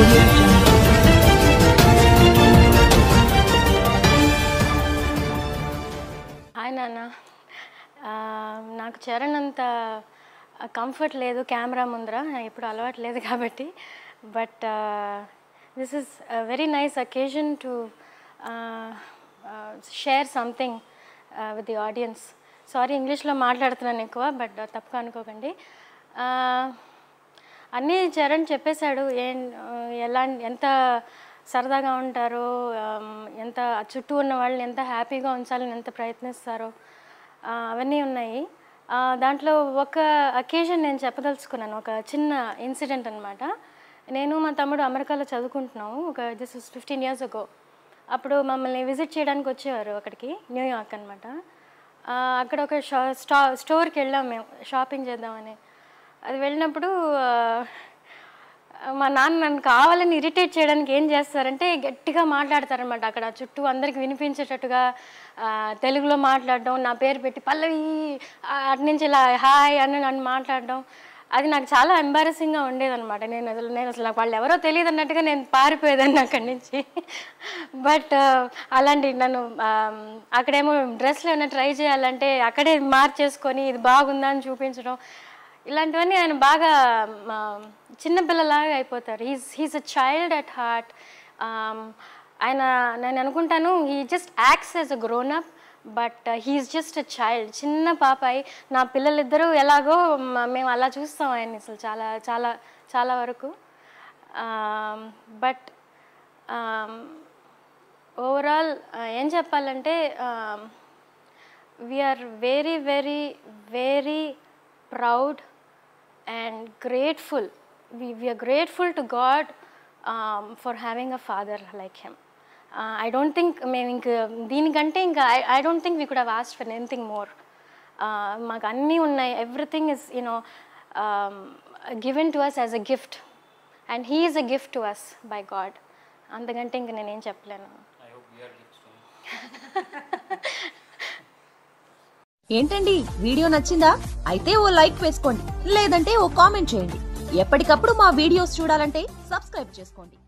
audio jungle. Hi నాన్న ఆ, నాకు చరణ్ అంత కంఫర్ట్ లేదు కెమెరా ముందర ఇప్పుడు అలవాటు లేదు కాబట్టి but this is very nice occasion to share something with the audience sorry ఇంగ్లీష్లో మాట్లాడుతున్నాను ఎక్కువ బట్ తప్పుగా అనుకోకండి ఆ, అన్నీ చరణ్ చెప్పేశాడు ఏం ఎలా ఎంత సరదాగా ఉంటారో ఆమ్, ఎంత చుట్టూ ఉన్న వాళ్ళని ఎంత హ్యాపీగా ఉంచాలని ఎంత ప్రయత్నిస్తారో ఆ, అవన్నీ ఉన్నాయి ఆ, దాంట్లో ఒక అకేషన్ నేను చెప్పదలుచుకున్నాను ఒక చిన్న ఇన్సిడెంట్ అనమాట నేను మా తమ్ముడు అమెరికాలో చదువుకుంటున్నాము ఒక this is fifteen years ago అప్పుడు మమ్మల్ని విజిట్ చేయడానికి వచ్చేవారు అక్కడికి న్యూయార్క్ అనమాట అక్కడ ఒక షా స్టా స్టోర్కి వెళ్ళాం మేము షాపింగ్ చేద్దామని అది వెళ్ళినప్పుడు ఆ, మా నాన్న నన్ను కావాలని ఇరిటేట్ చేయడానికి ఏం చేస్తారంటే గట్టిగా మాట్లాడతారనమాట అక్కడ చుట్టూ అందరికి వినిపించేటట్టుగా ఆ, తెలుగులో మాట్లాడడం నా పేరు పెట్టి పల్లవి ఆ, అటు నుంచి ఇలా హాయ్ అని నన్ను మాట్లాడడం అది నాకు చాలా ఎంబారసింగ్గా ఉండేదన్నమాట నేను అసలు నేను అసలు నాకు వాళ్ళు ఎవరో తెలియదు అన్నట్టుగా నేను పారిపోయేదాన్ని అక్కడి నుంచి బట్ అలాంటి నన్ను ఆ, అక్కడేమో డ్రెస్లు ఏమైనా ట్రై చేయాలంటే అక్కడే మార్చేసుకొని ఇది బాగుందా అని చూపించడం ఇలాంటివన్నీ ఆయన బాగా మా, చిన్నపిల్లలాగా అయిపోతారు he's he's a child at heart ఆయన నేను అనుకుంటాను he just acts as a grown up but he's just a child చిన్న పాపాయి నా పిల్లలిద్దరూ ఎలాగో మ- మేము అలా చూస్తాం ఆయన్ని అసలు చాలా చాలా చాలా వరకు బట్ ఓవరాల్ ఏం చెప్పాలంటే we are very very very proud and grateful. We, we are grateful to God um, for having a father like him. Uh, I don't think మేము ఇంక దీనికంటే ఇంకా I I don't think we could have asked for anything more మాకు అన్నీ ఉన్నాయి everything is you know given to us as a gift and he is a gift to us by God అంతకంటే ఇంక నేనేం చెప్పలేను ఏంటండి వీడియో నచ్చిందా అయితే ఓ లైక్ వేసుకోండి లేదంటే ఓ కామెంట్ చేయండి ఎప్పటికప్పుడు మా వీడియోస్ చూడాలంటే సబ్స్క్రైబ్ చేసుకోండి